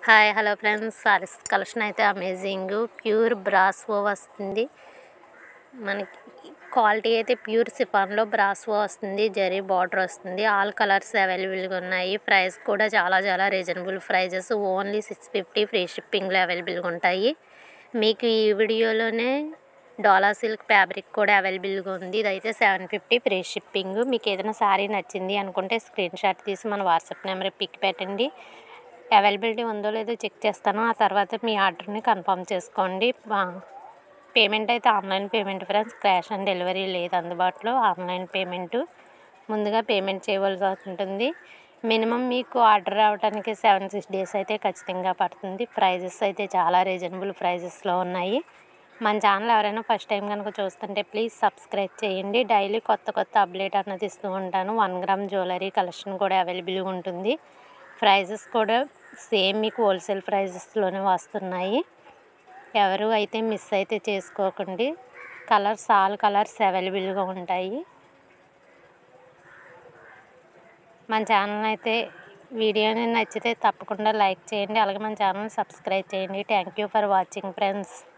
hi hello friends saris collection అయితే amazing pure brasso వస్తుంది మనకి క్వాలిటీ అయితే ప్యూర్ సిఫాన్లో బ్రాస్వో వస్తుంది జరీ బార్డర్ వస్తుంది ఆల్ కలర్స్ అవైలబుల్గా ఉన్నాయి ప్రైస్ కూడా చాలా చాలా reasonable prices only six fifty free షిప్పింగ్లో అవైలబుల్గా ఉంటాయి మీకు ఈ వీడియోలోనే డాలా సిల్క్ ఫ్యాబ్రిక్ కూడా అవైలబుల్గా ఉంది ఇదైతే సెవెన్ ఫిఫ్టీ ఫ్రీ షిప్పింగ్ మీకు ఏదైనా శారీ నచ్చింది అనుకుంటే స్క్రీన్ షాట్ తీసి మన వాట్సాప్ నెంబర్ పిక్ పెట్టండి అవైలబిలిటీ ఉందో లేదో చెక్ చేస్తాను ఆ తర్వాత మీ ఆర్డర్ని కన్ఫర్మ్ చేసుకోండి బా- పేమెంట్ అయితే online payment friends cash on delivery లేదు అందుబాటులో ఆన్లైన్ పేమెంట్ ముందుగా పేమెంట్ చేయవలసి ఉంటుంది మినిమం మీకు ఆర్డర్ రావడానికి సెవెన్ సిక్స్ డేస్ అయితే ఖచ్చితంగా పడుతుంది ప్రైజెస్ అయితే చాలా రీజనబుల్ ప్రైజెస్లో ఉన్నాయి మన ఛానల్ ఎవరైనా ఫస్ట్ టైం కనుక చూస్తుంటే ప్లీజ్ సబ్స్క్రైబ్ చేయండి డైలీ కొత్త కొత్త అప్డేట్ అన్నది ఇస్తూ ఉంటాను వన్ గ్రామ్ జ్యువెలరీ కలెక్షన్ కూడా అవైలబుల్గా ఉంటుంది ప్రైజెస్ కూడా సేమ్ మీకు హోల్సేల్ ప్రైజెస్లోనే వస్తున్నాయి ఎవరు అయితే మిస్ అయితే చేసుకోకండి కలర్స్ ఆల్ కలర్స్ అవైలబుల్గా ఉంటాయి మన ఛానల్ అయితే వీడియోని నచ్చితే తప్పకుండా లైక్ చేయండి అలాగే మన ఛానల్ సబ్స్క్రైబ్ చేయండి thank you for watching friends